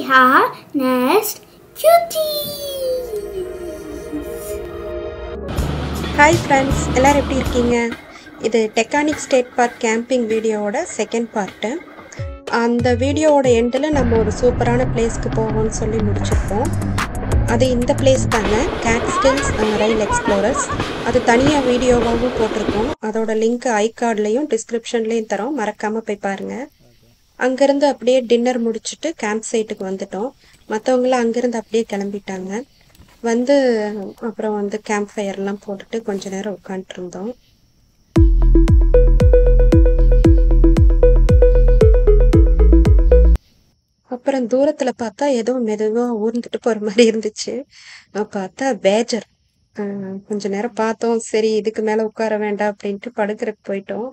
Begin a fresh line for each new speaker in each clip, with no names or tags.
have nest cuties.
Hi friends எல்லோரும் எப்படி இருக்கீங்க இது டெக்கானிக் ஸ்டேட் பார்க் கேம்பிங் வீடியோவோட செகண்ட் பார்ட்டு அந்த வீடியோவோட எண்டில் நம்ம ஒரு சூப்பரான பிளேஸ்க்கு போவோம்னு சொல்லி முடிச்சிருப்போம் அது இந்த பிளேஸ் தாங்க கேட்ஸ்டில்ஸ் ரயில் எக்ஸ்ப்ளோரர்ஸ் அது தனியாக வீடியோவாகவும் போட்டிருக்கோம் அதோட லிங்க் ஐ கார்ட்லேயும் டிஸ்கிரிப்ஷன்லேயும் தரோம் மறக்காமல் போய் பாருங்கள் அங்கேருந்து அப்படியே டின்னர் முடிச்சுட்டு கேம்ப் சைட்டுக்கு வந்துட்டோம் மற்றவங்களாம் அங்கேருந்து அப்படியே கிளம்பிட்டாங்க வந்து அப்புறம் வந்து கேம்ப் ஃபயர்லாம் போட்டுட்டு கொஞ்ச நேரம் உட்காந்துருந்தோம் அப்புறம் தூரத்தில் பார்த்தா ஏதோ மெதுவாக ஊர்ந்துட்டு போகிற மாதிரி இருந்துச்சு பார்த்தா பேஜர் கொஞ்ச நேரம் பார்த்தோம் சரி இதுக்கு மேலே உட்கார வேண்டாம் அப்படின்ட்டு படுக்கிறதுக்கு போயிட்டோம்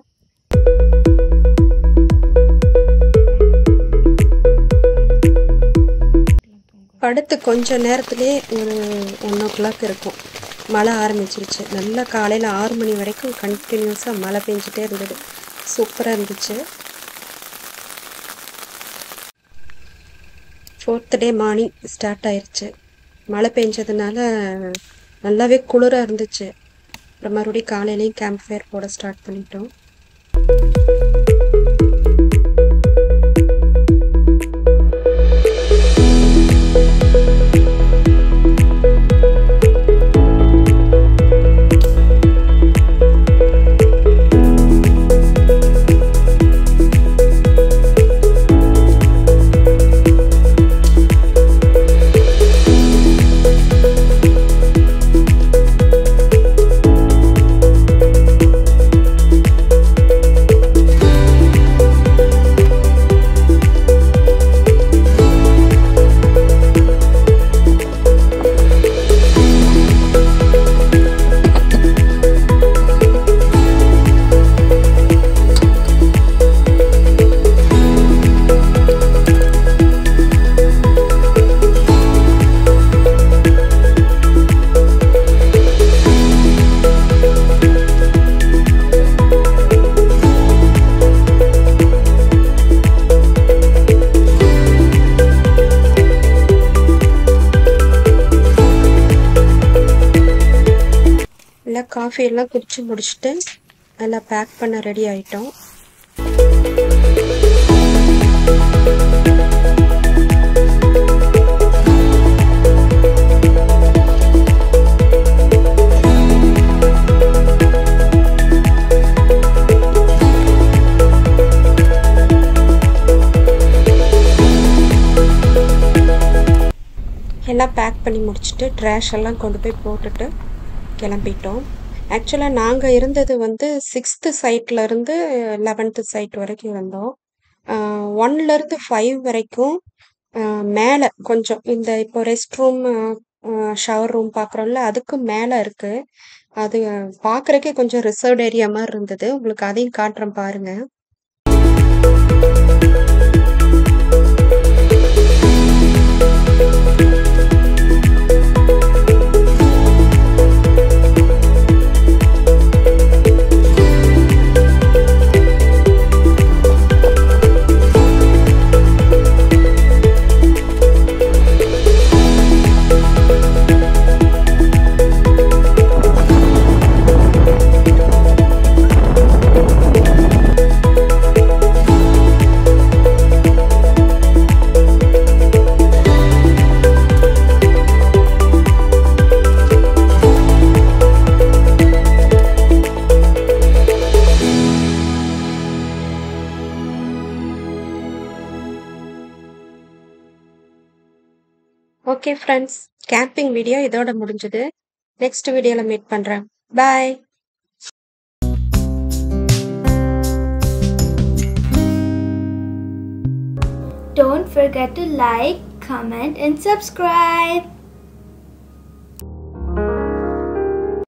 படுத்து கொஞ்ச நேரத்துலேயே ஒரு ஒன் ஓ கிளாக் இருக்கும் மழை ஆரம்பிச்சிருச்சு நல்லா காலையில் ஆறு மணி வரைக்கும் கண்டினியூஸாக மழை பெஞ்சிட்டே இருந்தது சூப்பராக இருந்துச்சு ஃபோர்த் டே மார்னிங் ஸ்டார்ட் ஆயிடுச்சு மழை பெஞ்சதுனால நல்லாவே குளிராக இருந்துச்சு அப்புறம் மறுபடியும் காலையிலையும் கேம்ப் ஃபயர் போட ஸ்டார்ட் பண்ணிட்டோம் எல்லாம் காஃபி எல்லாம் குடிச்சு முடிச்சுட்டு எல்லாம் பேக் பண்ண ரெடி ஆயிட்டோம் எல்லாம் பேக் பண்ணி முடிச்சுட்டு ட்ராஷ் எல்லாம் கொண்டு போய் போட்டுட்டு கிளம்பிட்டோம் ஆக்சுவலாக நாங்கள் இருந்தது வந்து சிக்ஸ்த்து சைட்லேருந்து லெவன்த்து சைட் வரைக்கும் இருந்தோம் ஒன்லேருந்து ஃபைவ் வரைக்கும் மேலே கொஞ்சம் இந்த இப்போ ரெஸ்ட் ரூம் ஷவர் ரூம் பார்க்குறோம்ல அதுக்கு மேலே இருக்குது அது பார்க்குறக்கே கொஞ்சம் ரிசர்வ்ட் ஏரியா மாதிரி இருந்தது உங்களுக்கு அதையும் காட்டுறேன் பாருங்கள் ஓகே ஃப்ரெண்ட்ஸ் கேம்பிங் வீடியோ இதோட முடிஞ்சது நெக்ஸ்ட் வீடியோவில் மீட் பண்ணுறேன் பாய்
Don't forget to like, comment, and subscribe.